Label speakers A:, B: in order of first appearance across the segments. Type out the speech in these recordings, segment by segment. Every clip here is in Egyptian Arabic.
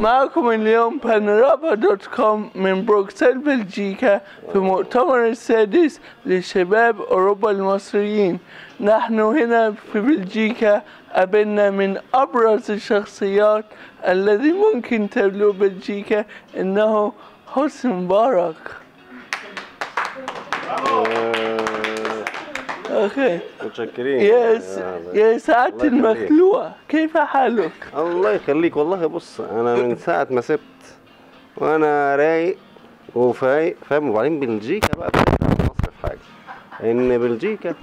A: معكم اليوم بانورابا دوت كوم من بروكسل بلجيكا في مؤتمر السادس لشباب أوروبا المصريين نحن هنا في بلجيكا قابلنا من أبرز الشخصيات الذي ممكن تبلغ بلجيكا إنه حسن مبارك أوكي
B: متشكرين
A: يس يا سعادة
B: الله يخليك.
A: المخلوع كيف حالك؟
B: الله يخليك والله بص انا من ساعه ما سبت وانا رايق وفايق فاهم وبعدين بلجيكا بقى بتفرق عن مصر في حاجه ان بلجيكا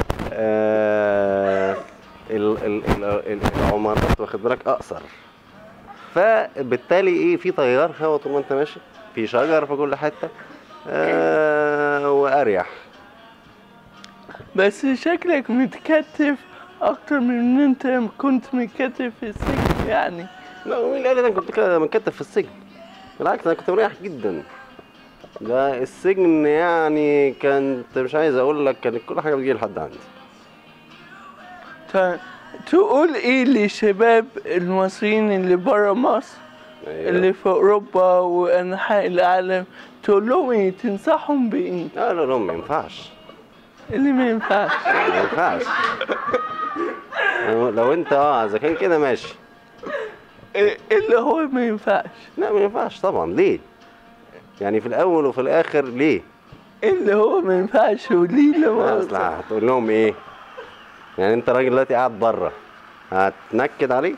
B: آه ال ال ال ال العمارات واخد بالك اقصر فبالتالي ايه في تيار هوا طول ما انت ماشي في شجر في كل حته آه واريح
A: بس شكلك متكتف أكتر من إن أنت كنت متكتف في السجن يعني
B: لا مين اللي قال لي انا كنت كده مكتف في السجن بالعكس انا كنت مريح جدا ده السجن يعني كانت مش عايز اقول لك كانت كل حاجه بتجي لحد عندي
A: ت- تقول إيه للشباب المصريين اللي برا مصر اللي في أوروبا وأنحاء العالم تقول لهم إيه تنصحهم بإيه
B: لا لا لا ما ينفعش
A: اللي ما ينفعش
B: ما ينفعش لو- لو انت اه اذا كان كده ماشي
A: إيه اللي هو ما ينفعش
B: لا ما ينفعش طبعا ليه يعني في الاول وفي الاخر ليه
A: اللي هو ما ينفعش وليه
B: لا،
A: لما
B: اصل هتقول لهم ايه يعني انت راجل دلوقتي قاعد بره هتنكد عليه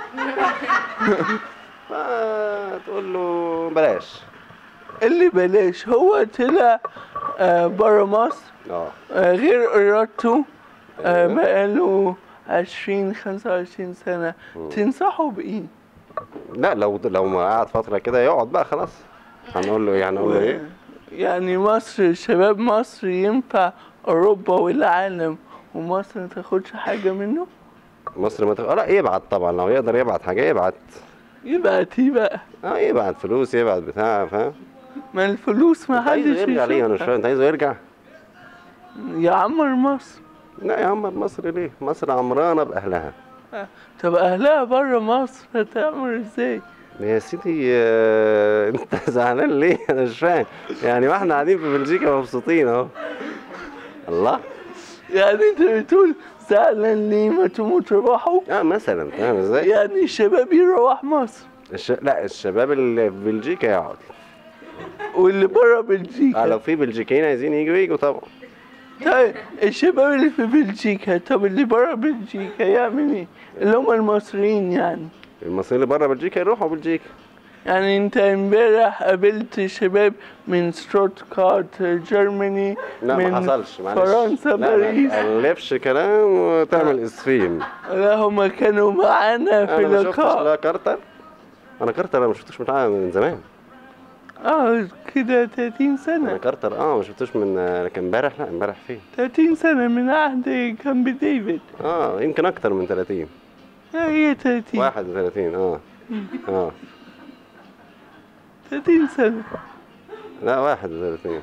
B: فتقول له بلاش
A: اللي بلاش هو طلع آه برا مصر
B: اه
A: آه غير إرادته آه
B: أيوة.
A: بقاله عشرين خمسة وعشرين سنة تنصحه بإيه؟
B: لا لو لو ما قعد فتره كده يقعد بقى خلاص هنقول له ايه هنقول له ايه
A: يعني مصر شباب مصر ينفع أوروبا والعالم ومصر ما تاخدش حاجة منه؟
B: مصر ما تخ... لا يبعت طبعا لو يقدر يبعت حاجه يبعت
A: يبقى تي بقى
B: اه يبعت فلوس يبعت بتاع فاهم
A: ما الفلوس ما
B: انت عايزه
A: حدش
B: يرجع ليه انا مش
A: يشوفها.
B: فاهم انت عايزه يرجع
A: يعمر مصر
B: لا يا عم مصر ليه مصر عمرانه باهلها
A: طب أهلها برا مصر هتعمر ازاي؟
B: يا سيدي آه، انت زعلان ليه انا مش فاهم يعني ما احنا قاعدين في بلجيكا مبسوطين اهو الله
A: يعني انت بتقول زعلان ليه ما تموت روحوا؟
B: اه مثلا فاهم ازاي
A: يعني الشباب يروح مصر
B: الش... لا الشباب اللي في بلجيكا يقعد
A: واللي برا
B: اه
A: بلجيكا
B: لو في بلجيكيين عايزين يجوا يجوا طبعا
A: طيب الشباب اللي في بلجيكا طب اللي برا بلجيكا يعمل ايه؟ اللي هم المصريين يعني
B: المصريين اللي بره بلجيكا يروحوا بلجيكا
A: يعني انت امبارح قابلت شباب من ستوتغارت جرماني
B: لا
A: من
B: ما حصلش معلش
A: فرنسا
B: لا
A: باريس
B: ما تألفش كلام وتعمل اسفين
A: لا هم كانوا معانا في
B: انا ما شفتش
A: لقاء
B: لا كارتر انا كارتر انا ما شفتوش معاه من زمان
A: اه كده 30
B: انا
A: سنة
B: كارتر اه ما شفتوش من كان امبارح لا امبارح فين
A: 30 سنة من عهد كامب ديفيد
B: اه يمكن اكتر من 30
A: آه، هي 30
B: 31 اه اه
A: 30 سنة
B: لا 31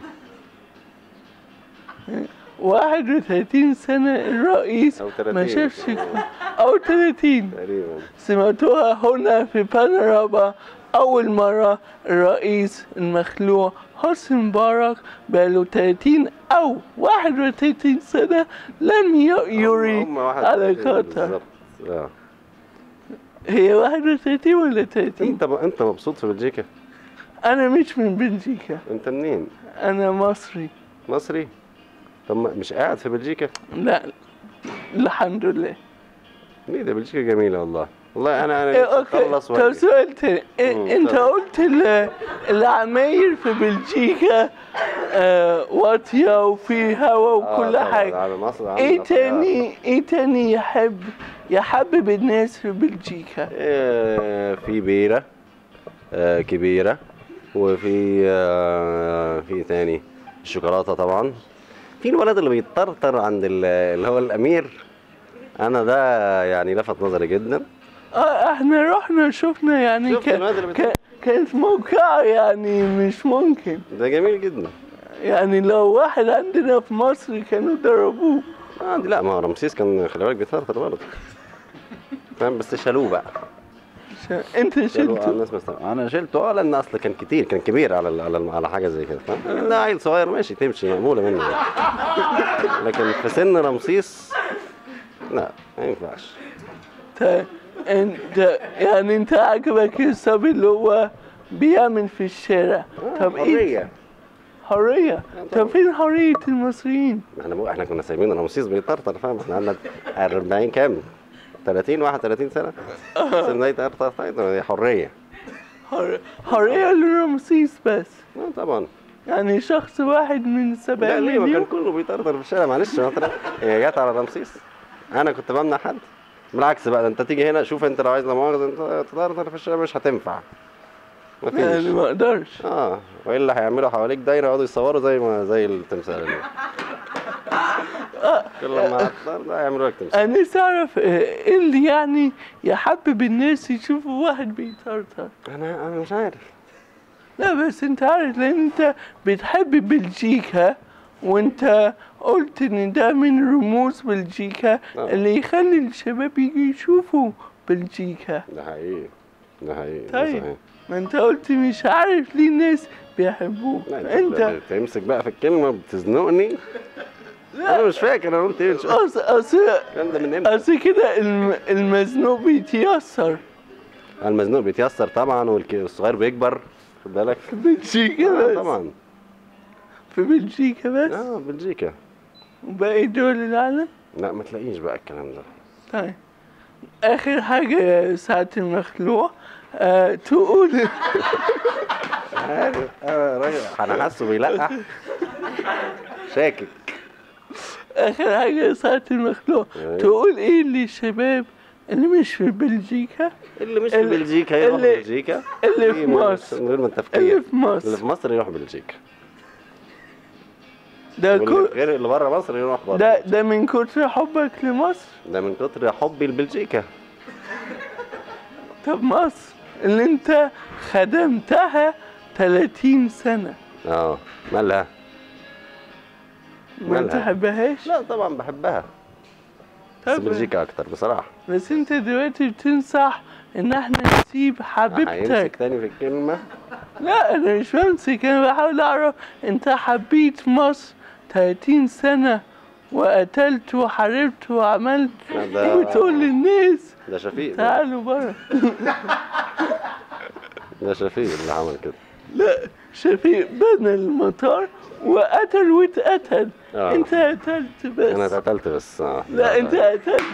A: 31 سنة الرئيس
B: أو 30
A: ما شافش أو 30
B: تقريبا
A: سمعتوها هنا في بانوراما أول مرة الرئيس المخلوع حسني مبارك بقاله 30 أو 31 سنة لم ي- يري
B: هم واحد
A: على
B: وثلاثين
A: قطر
B: بالظبط. اه
A: هي 31 ولا 30
B: انت انت مبسوط في بلجيكا
A: أنا مش من بلجيكا
B: انت منين
A: أنا مصري
B: مصري طب ما- مش قاعد في بلجيكا
A: لا الحمد لله
B: ليه ده بلجيكا جميله والله والله انا
A: إيه،
B: انا
A: اوكي
B: اخلص
A: طب
B: واجي
A: سؤال تاني إيه
B: مم،
A: انت
B: اتفضل.
A: قلت ال- العماير في بلجيكا آه واطية وفي هوا وكل
B: طبعاً،
A: حاجة
B: على مصر عندنا
A: ايه
B: طبعاً.
A: تاني ايه تاني يحب يحبب الناس في بلجيكا
B: آه، في بيرة آه، كبيرة وفي آه، في تاني الشوكولاتة طبعا في الولد اللي بيتطرطر عند ال- اللي هو الأمير أنا ده يعني لفت نظري جدا
A: اه احنا رحنا شفنا يعني
B: شفت الواد اللي
A: كان كانت موقعة يعني مش ممكن
B: ده جميل جدا
A: يعني لو واحد عندنا في مصر كانوا ضربوه
B: آه دي لا ما هو رمسيس كان خلي بالك بيتطرطر برضه فاهم بس شالوه بقى
A: ش- انت
B: شالوه،
A: شلته
B: الناس مستغربة. انا شلته اه لان اصل كان كتير كان كبير على ال- على ال- على حاجه زي كده فاهم ده عيل صغير ماشي تمشي مقبوله منه يعني. لكن في سن رمسيس لا ما ينفعش
A: طيب انت يعني انت عجبك الصبي اللي هو بيعمل في الشارع طب ايه
B: حريه
A: حرية طب فين حرية المصريين
B: احنا بقى احنا كنا سايبين رمسيس بيطرطر فاهم احنا عندنا 40 كام 30 31 سنه سيبناه يطرطر طيب دي حريه
A: حر... حرية لرمسيس بس
B: اه طبعا
A: يعني شخص واحد من
B: لا
A: سبعين
B: ليه ما كان
A: مليون
B: كله بيطرطر في الشارع معلش مثلا هي جت على رمسيس انا كنت بمنع حد بالعكس بقى ده انت تيجي هنا شوف انت لو عايز لا مؤاخذه انت تطرطر في الشارع مش هتنفع
A: يعني
B: مفيش
A: ما اقدرش
B: اه والا هيعملوا حواليك دايره يقعدوا يصوروا زي ما زي التمثال اللي. كل ما هتطر ده هيعملوا لك تمثال
A: انا نفسي اعرف اه، ايه اللي يعني يحبب الناس يشوفوا واحد بيطرطر
B: انا انا مش عارف
A: لا بس انت عارف لان انت بتحب بلجيكا وانت قلت ان ده من رموز بلجيكا
B: آه.
A: اللي يخلي الشباب يجي يشوفوا بلجيكا
B: ده حقيقي ده حقيقي ده
A: طيب
B: صحيح.
A: ما انت قلت مش عارف ليه الناس بيحبوه
B: لا
A: انت
B: انت تمسك بقى في الكلمه بتزنقني انا مش فاكر انا قلت ايه مش فاكر.
A: اصل اصل
B: الكلام ده من امتى
A: اصل كده الم- المزنوق بيتيسر
B: المزنوق بيتيسر طبعا والك- والصغير بيكبر خد بالك
A: في بلجيكا
B: آه
A: بس
B: طبعا
A: في بلجيكا بس
B: اه بلجيكا
A: وباقي دول العالم
B: لا ما تلاقيش بقى الكلام ده
A: طيب اخر حاجة يا ساعة المخلوع آه تقول
B: عارف انا راجل انا حاسه بيلقح شاكك
A: اخر حاجة يا ساعة المخلوع
B: أيوة.
A: تقول ايه للشباب اللي مش في بلجيكا
B: اللي مش في
A: اللي-
B: بلجيكا يروح
A: اللي-
B: بلجيكا
A: اللي في
B: دي من-
A: مصر.
B: من غير ما التفكير
A: اللي في
B: اللي
A: مصر
B: في مصر يروح بلجيكا
A: ده
B: واللي
A: كل
B: غير اللي بره مصر يروح بره
A: ده ده من كتر حبك لمصر
B: ده من كتر حبي لبلجيكا
A: طب مصر اللي انت خدمتها 30 سنة
B: اه مالها
A: ما
B: مالها؟
A: تحبهاش
B: لا طبعا بحبها بس
A: طب
B: بلجيكا اكتر بصراحه
A: بس انت دلوقتي بتنصح ان احنا نسيب
B: هيمسك
A: حبيبتك
B: تاني في الكلمه
A: لا انا مش بمسك انا بحاول اعرف انت حبيت مصر 30 سنة وقتلت وحاربت وعملت
B: لا ده-
A: وتقول للناس
B: ده شفيق ده,
A: تعالوا بره
B: ده شفيق اللي عمل كده
A: لا شفيق بنى المطار وقتل واتقتل
B: آه.
A: انت قتلت بس
B: انا اتقتلت بس آه.
A: لا انت قتلت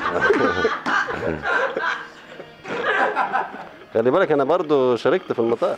B: خلي بالك انا برضو شاركت في المطار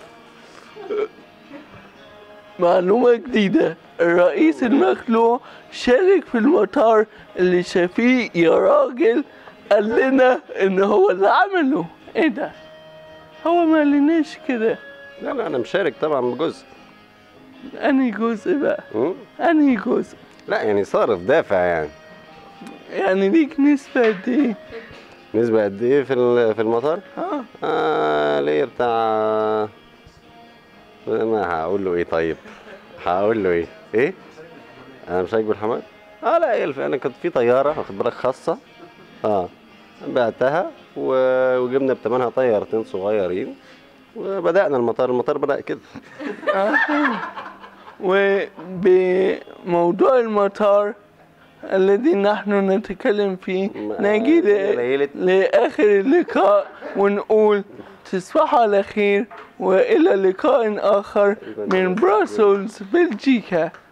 A: معلومة جديدة الرئيس المخلوع شارك في المطار اللي شفيق يا راجل قال لنا ان هو اللي عمله ايه ده هو ما قالناش كده
B: لا لا انا مشارك طبعا بجزء
A: انهي جزء بقى
B: م?
A: انهي جزء
B: لا يعني صارف دافع يعني
A: يعني ليك نسبة قد ايه
B: نسبة قد ايه في ال- في المطار؟
A: اه
B: آه ليه بتاع ما هقول له ايه طيب؟ هقول له ايه؟ ايه؟ انا مش هجيب الحمام؟ اه لا الف انا كنت في طيارة واخد بالك خاصة اه بعتها و- وجبنا بتمنها طيارتين صغيرين وبدأنا المطار المطار بدأ كده
A: وبموضوع المطار الذي نحن نتكلم فيه
B: ما-
A: نجي
B: ليلة-
A: ل- لآخر اللقاء ونقول تصبحوا على خير وإلى لقاء آخر من بروسلز بلجيكا